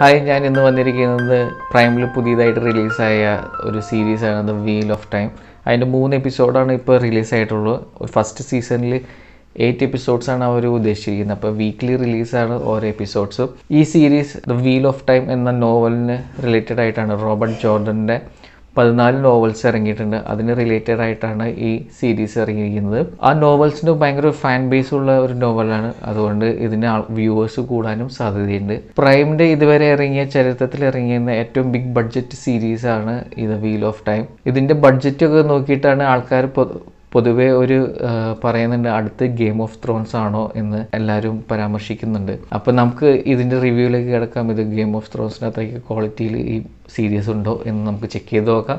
hi ഞാൻ ഇന്ന് വന്നിരിക്കുന്നത് പ്രൈമിൽ പുതിയതായിട്ട് റിലീസായ ഒരു സീരീസാണ് ദ വീൽ ഓഫ് ടൈം അതിൻ്റെ മൂന്ന് എപ്പിസോഡാണ് ഇപ്പോൾ റിലീസായിട്ടുള്ളത് ഫസ്റ്റ് സീസണിൽ എയ്റ്റ് എപ്പിസോഡ്സാണ് അവർ ഉദ്ദേശിച്ചിരിക്കുന്നത് അപ്പോൾ വീക്ക്ലി റിലീസാണ് ഓരോ എപ്പിസോഡ്സും ഈ series the wheel of time എന്ന നോവലിന് റിലേറ്റഡ് ആയിട്ടാണ് റോബർട്ട് ജോർഡൻ്റെ പതിനാല് നോവൽസ് ഇറങ്ങിയിട്ടുണ്ട് അതിന് റിലേറ്റഡ് ആയിട്ടാണ് ഈ സീരീസ് ഇറങ്ങിയിരിക്കുന്നത് ആ നോവൽസിന് ഭയങ്കര ഫാൻ ബേസ് ഉള്ള ഒരു നോവലാണ് അതുകൊണ്ട് ഇതിന് വ്യൂവേഴ്സ് കൂടാനും സാധ്യതയുണ്ട് പ്രൈമിൻ്റെ ഇതുവരെ ഇറങ്ങിയ ചരിത്രത്തിൽ ഇറങ്ങിയ ഏറ്റവും ബിഗ് ബഡ്ജറ്റ് സീരീസ് ആണ് ഇത് വീൽ ഓഫ് ടൈം ഇതിൻ്റെ ബഡ്ജറ്റ് ഒക്കെ നോക്കിയിട്ടാണ് ആൾക്കാർ പൊതുവേ ഒരു ആ, പറയുന്നുണ്ട് അടുത്ത് ഗെയിം ഓഫ് ത്രോൺസ് ആണോ എന്ന് എല്ലാവരും പരാമർശിക്കുന്നുണ്ട് അപ്പോൾ നമുക്ക് ഇതിൻ്റെ റിവ്യൂയിലേക്ക് കിടക്കാം ഇത് ഗെയിം ഓഫ് ത്രോൺസിനകത്തേക്ക് ക്വാളിറ്റിയിൽ ഈ സീരീസ് ഉണ്ടോ എന്ന് നമുക്ക് ചെക്ക് ചെയ്ത് നോക്കാം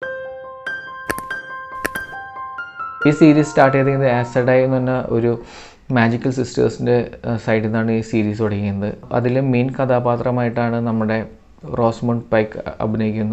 ഈ സീരീസ് സ്റ്റാർട്ട് ചെയ്തിരിക്കുന്നത് ആസഡായി എന്ന് പറഞ്ഞ ഒരു മാജിക്കൽ സിസ്റ്റേഴ്സിൻ്റെ സൈഡിൽ നിന്നാണ് ഈ സീരീസ് തുടങ്ങിയത് അതിൽ മെയിൻ കഥാപാത്രമായിട്ടാണ് നമ്മുടെ റോസ്മോണ്ട് പൈക്ക് അഭിനയിക്കുന്ന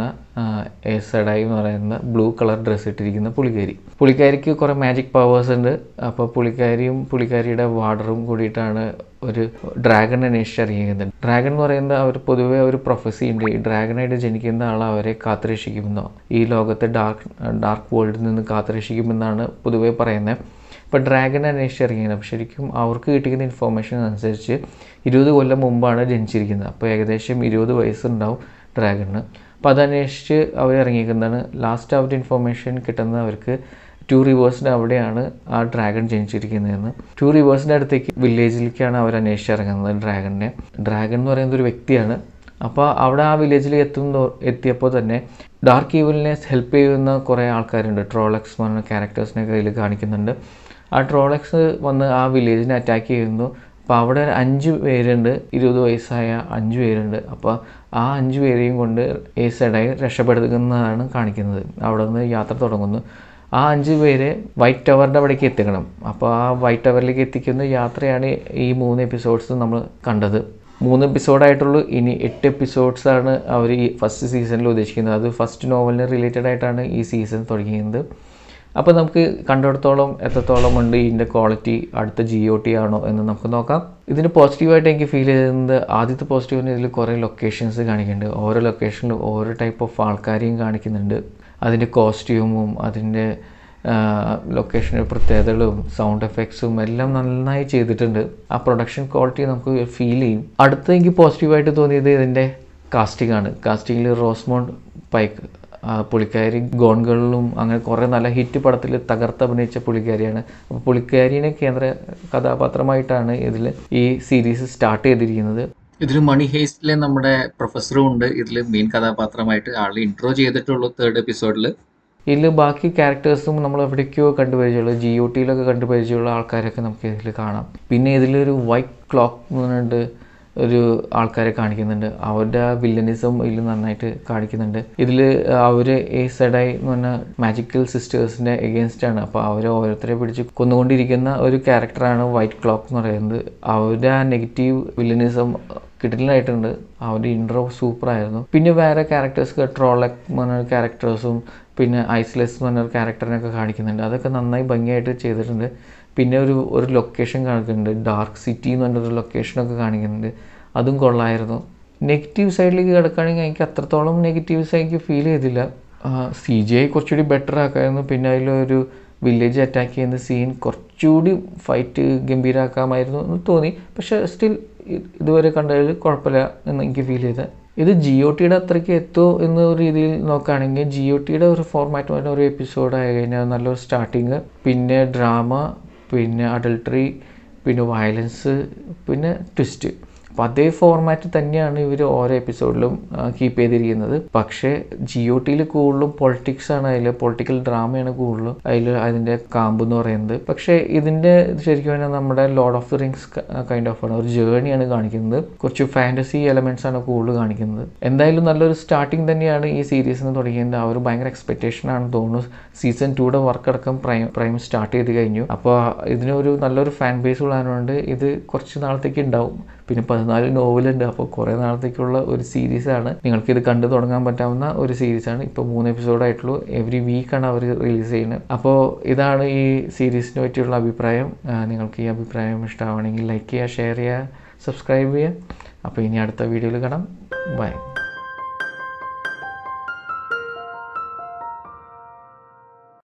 എസഡായി എന്ന് പറയുന്ന ബ്ലൂ കളർ ഡ്രസ്സ് ഇട്ടിരിക്കുന്ന പുള്ളിക്കാരി പുള്ളിക്കാരിക്ക് കുറേ മാജിക് പവേഴ്സ് ഉണ്ട് അപ്പോൾ പുള്ളിക്കാരിയും പുള്ളിക്കാരിയുടെ വാർഡറും കൂടിയിട്ടാണ് ഒരു ഡ്രാഗൺ അന്വേഷിച്ചറിയുന്നത് ഡ്രാഗൺ എന്ന് പറയുന്നത് അവർ പൊതുവേ ഒരു പ്രൊഫസി ഉണ്ട് ഈ ഡ്രാഗണായിട്ട് ജനിക്കുന്ന ആൾ അവരെ കാത്തുരക്ഷിക്കുമെന്നോ ഈ ലോകത്തെ ഡാർക്ക് ഡാർക്ക് വേൾഡിൽ നിന്ന് കാത്തുരക്ഷിക്കുമെന്നാണ് പൊതുവേ പറയുന്നത് ഇപ്പോൾ ഡ്രാഗൺ അന്വേഷിച്ചിറങ്ങിയത് അപ്പോൾ ശരിക്കും അവർക്ക് കിട്ടിക്കുന്ന ഇൻഫോർമേഷൻ അനുസരിച്ച് ഇരുപത് കൊല്ലം മുമ്പാണ് ജനിച്ചിരിക്കുന്നത് അപ്പോൾ ഏകദേശം ഇരുപത് വയസ്സുണ്ടാവും ഡ്രാഗണിന് അപ്പോൾ അതന്വേഷിച്ച് അവർ ഇറങ്ങിയിരിക്കുന്നതാണ് ലാസ്റ്റ് അവർ ഇൻഫോർമേഷൻ കിട്ടുന്നത് അവർക്ക് ടു റിവേഴ്സിൻ്റെ അവിടെയാണ് ആ ഡ്രാഗൺ ജനിച്ചിരിക്കുന്നതെന്ന് ടു റിവേഴ്സിൻ്റെ അടുത്തേക്ക് വില്ലേജിലേക്കാണ് അവർ അന്വേഷിച്ചിറങ്ങുന്നത് ഡ്രാഗണിനെ ഡ്രാഗൺ എന്ന് പറയുന്നത് ഒരു വ്യക്തിയാണ് അപ്പോൾ അവിടെ ആ വില്ലേജിൽ എത്തുന്ന എത്തിയപ്പോൾ തന്നെ ഡാർക്ക് ഈവലിനെ ഹെൽപ്പ് ചെയ്യുന്ന കുറേ ആൾക്കാരുണ്ട് ട്രോളക്സ് എന്ന് പറഞ്ഞ ക്യാരക്ടേഴ്സിനെ കയ്യിൽ കാണിക്കുന്നുണ്ട് ആ ട്രോളക്സ് വന്ന് ആ വില്ലേജിനെ അറ്റാക്ക് ചെയ്യുന്നു അപ്പോൾ അവിടെ ഒരു അഞ്ച് പേരുണ്ട് ഇരുപത് വയസ്സായ അഞ്ച് പേരുണ്ട് അപ്പോൾ ആ അഞ്ച് പേരെയും കൊണ്ട് ഈ സൈഡായി രക്ഷപ്പെടുത്തുന്നതാണ് കാണിക്കുന്നത് അവിടെ നിന്ന് യാത്ര തുടങ്ങുന്നു ആ അഞ്ച് പേര് വൈറ്റ് ടവറിൻ്റെ അവിടേക്ക് എത്തിക്കണം അപ്പോൾ ആ വൈറ്റ് ടവറിലേക്ക് എത്തിക്കുന്ന യാത്രയാണ് ഈ മൂന്ന് എപ്പിസോഡ്സ് നമ്മൾ കണ്ടത് മൂന്ന് എപ്പിസോഡായിട്ടുള്ളൂ ഇനി എട്ട് എപ്പിസോഡ്സാണ് അവർ ഈ ഫസ്റ്റ് സീസണിൽ ഉദ്ദേശിക്കുന്നത് അത് ഫസ്റ്റ് നോവലിന് റിലേറ്റഡ് ആയിട്ടാണ് ഈ സീസൺ തുടങ്ങിയത് അപ്പോൾ നമുക്ക് കണ്ടിടത്തോളം എത്രത്തോളം ഉണ്ട് ഇതിൻ്റെ ക്വാളിറ്റി അടുത്ത ജി ഒ ടി ആണോ എന്ന് നമുക്ക് നോക്കാം ഇതിന് പോസിറ്റീവായിട്ട് എനിക്ക് ഫീൽ ചെയ്തത് ആദ്യത്തെ പോസിറ്റീവിന് ഇതിൽ കുറേ ലൊക്കേഷൻസ് കാണിക്കുന്നുണ്ട് ഓരോ ലൊക്കേഷനിലും ഓരോ ടൈപ്പ് ഓഫ് ആൾക്കാരെയും കാണിക്കുന്നുണ്ട് അതിൻ്റെ കോസ്റ്റ്യൂമും അതിൻ്റെ ലൊക്കേഷൻ്റെ പ്രത്യേകതകളും സൗണ്ട് എഫക്ട്സും എല്ലാം നന്നായി ചെയ്തിട്ടുണ്ട് ആ പ്രൊഡക്ഷൻ ക്വാളിറ്റി നമുക്ക് ഫീൽ ചെയ്യും അടുത്ത എനിക്ക് പോസിറ്റീവായിട്ട് തോന്നിയത് ഇതിൻ്റെ കാസ്റ്റിംഗ് ആണ് കാസ്റ്റിങ്ങിൽ റോസ്മോണ്ട് പൈക്ക് ആ പുള്ളിക്കാരി ഗോൺകളിലും അങ്ങനെ കുറേ നല്ല ഹിറ്റ് പടത്തിൽ തകർത്ത് അഭിനയിച്ച പുള്ളിക്കാരിയാണ് അപ്പോൾ പുള്ളിക്കാരിനെ കേന്ദ്ര കഥാപാത്രമായിട്ടാണ് ഇതിൽ ഈ സീരീസ് സ്റ്റാർട്ട് ചെയ്തിരിക്കുന്നത് ഇതിൽ മണി ഹേസ്റ്റിലെ നമ്മുടെ പ്രൊഫസറും ഉണ്ട് ഇതിൽ മെയിൻ കഥാപാത്രമായിട്ട് ആൾ ഇൻട്രോ ചെയ്തിട്ടുള്ളൂ തേർഡ് എപ്പിസോഡിൽ ഇതിൽ ബാക്കി ക്യാരക്ടേഴ്സും നമ്മൾ എവിടേക്കോ കണ്ടുപരിചയമുള്ള ജി ഒ ടിയിലൊക്കെ കണ്ടുപരിചയമുള്ള ആൾക്കാരൊക്കെ നമുക്ക് ഇതിൽ കാണാം പിന്നെ ഇതിലൊരു വൈറ്റ് ക്ലോക്ക് എന്ന് പറഞ്ഞിട്ട് ഒരു ആൾക്കാരെ കാണിക്കുന്നുണ്ട് അവരുടെ ആ വില്ലനിസം ഇതിൽ നന്നായിട്ട് കാണിക്കുന്നുണ്ട് ഇതിൽ അവർ ഈ സെഡായി എന്ന് പറഞ്ഞ മാജിക്കൽ സിസ്റ്റേഴ്സിൻ്റെ എഗെയിൻസ്റ്റ് ആണ് അപ്പോൾ അവർ ഓരോരുത്തരെ പിടിച്ച് കൊന്നുകൊണ്ടിരിക്കുന്ന ഒരു ക്യാരക്ടറാണ് വൈറ്റ് ക്ലോക്ക് എന്ന് പറയുന്നത് അവരുടെ ആ നെഗറ്റീവ് വില്ലനിസം കിട്ടലായിട്ടുണ്ട് അവരുടെ ഇൻട്രോ സൂപ്പറായിരുന്നു പിന്നെ വേറെ ക്യാരക്ടേഴ്സ് ട്രോളക് എന്ന് പറഞ്ഞ ക്യാരക്ടേഴ്സും പിന്നെ ഐസ്ലെസ് എന്ന് പറഞ്ഞ ക്യാരക്ടറിനൊക്കെ കാണിക്കുന്നുണ്ട് അതൊക്കെ നന്നായി ഭംഗിയായിട്ട് ചെയ്തിട്ടുണ്ട് പിന്നെ ഒരു ഒരു ലൊക്കേഷൻ കാണിക്കുന്നുണ്ട് ഡാർക്ക് സിറ്റി എന്ന് പറഞ്ഞൊരു ലൊക്കേഷനൊക്കെ കാണിക്കുന്നുണ്ട് അതും കൊള്ളായിരുന്നു നെഗറ്റീവ് സൈഡിലേക്ക് കിടക്കുകയാണെങ്കിൽ എനിക്ക് അത്രത്തോളം നെഗറ്റീവ്സ് എനിക്ക് ഫീൽ ചെയ്തില്ല സി ജി ഐ കുറച്ചുകൂടി ബെറ്റർ ആക്കായിരുന്നു പിന്നെ അതിലൊരു വില്ലേജ് അറ്റാക്ക് ചെയ്യുന്ന സീൻ കുറച്ചുകൂടി ഫൈറ്റ് ഗംഭീരമാക്കാമായിരുന്നു എന്ന് തോന്നി പക്ഷേ സ്റ്റിൽ ഇതുവരെ കണ്ടതിൽ കുഴപ്പമില്ല എന്ന് എനിക്ക് ഫീൽ ചെയ്തത് ഇത് ജി ഒ ടിയുടെ അത്രയ്ക്ക് എത്തുമോ എന്ന രീതിയിൽ നോക്കുകയാണെങ്കിൽ ജി ഒ ടിയുടെ ഒരു ഫോർമാറ്റ് പറഞ്ഞ ഒരു എപ്പിസോഡ് ആയി കഴിഞ്ഞാൽ നല്ലൊരു സ്റ്റാർട്ടിങ് പിന്നെ ഡ്രാമ പിന്നെ അഡൾട്ടറി പിന്നെ വയലൻസ് പിന്നെ ട്വിസ്റ്റ് അപ്പോൾ അതേ ഫോർമാറ്റ് തന്നെയാണ് ഇവർ ഓരോ എപ്പിസോഡിലും കീപ്പ് ചെയ്തിരിക്കുന്നത് പക്ഷേ ജി ഒ ടിയിൽ കൂടുതലും പൊളിറ്റിക്സ് ആണ് അതിൽ പൊളിറ്റിക്കൽ ഡ്രാമയാണ് കൂടുതലും അതിൽ അതിൻ്റെ കാമ്പ് എന്ന് പറയുന്നത് പക്ഷേ ഇതിൻ്റെ ശരിക്കും പറഞ്ഞാൽ നമ്മുടെ Lord of the Rings kind of ആണ് ഒരു ജേണിയാണ് കാണിക്കുന്നത് കുറച്ച് ഫാൻറ്റസി എലമെൻറ്റ്സ് ആണ് കൂടുതൽ കാണിക്കുന്നത് എന്തായാലും നല്ലൊരു സ്റ്റാർട്ടിങ് തന്നെയാണ് ഈ സീരീസിന് തുടങ്ങിയത് അവർ ഭയങ്കര എക്സ്പെക്റ്റേഷൻ ആണെന്ന് തോന്നുന്നു സീസൺ ടൂയുടെ വർക്ക് അടക്കം പ്രൈം പ്രൈം സ്റ്റാർട്ട് ചെയ്ത് കഴിഞ്ഞു അപ്പോൾ ഇതിനൊരു നല്ലൊരു ഫാൻ ബേസ് ഉള്ളതുകൊണ്ട് ഇത് കുറച്ച് നാളത്തേക്ക് ഉണ്ടാവും പിന്നെ പതിനാല് നോവലുണ്ട് അപ്പോൾ കുറേ നാളത്തേക്കുള്ള ഒരു സീരീസാണ് നിങ്ങൾക്ക് ഇത് കണ്ടു തുടങ്ങാൻ പറ്റാവുന്ന ഒരു സീരീസാണ് ഇപ്പോൾ മൂന്ന് എപ്പിസോഡായിട്ടുള്ളൂ എവറി വീക്കാണ് അവർ റിലീസ് ചെയ്യുന്നത് അപ്പോൾ ഇതാണ് ഈ സീരീസിനെ പറ്റിയുള്ള അഭിപ്രായം ആ, നിങ്ങൾക്ക് ഈ അഭിപ്രായം ഇഷ്ടമാണെങ്കിൽ ലൈക്ക് ചെയ്യുക ഷെയർ ചെയ്യുക സബ്സ്ക്രൈബ് ചെയ്യുക അപ്പോൾ ഇനി അടുത്ത വീഡിയോയിൽ കാണാം ബൈ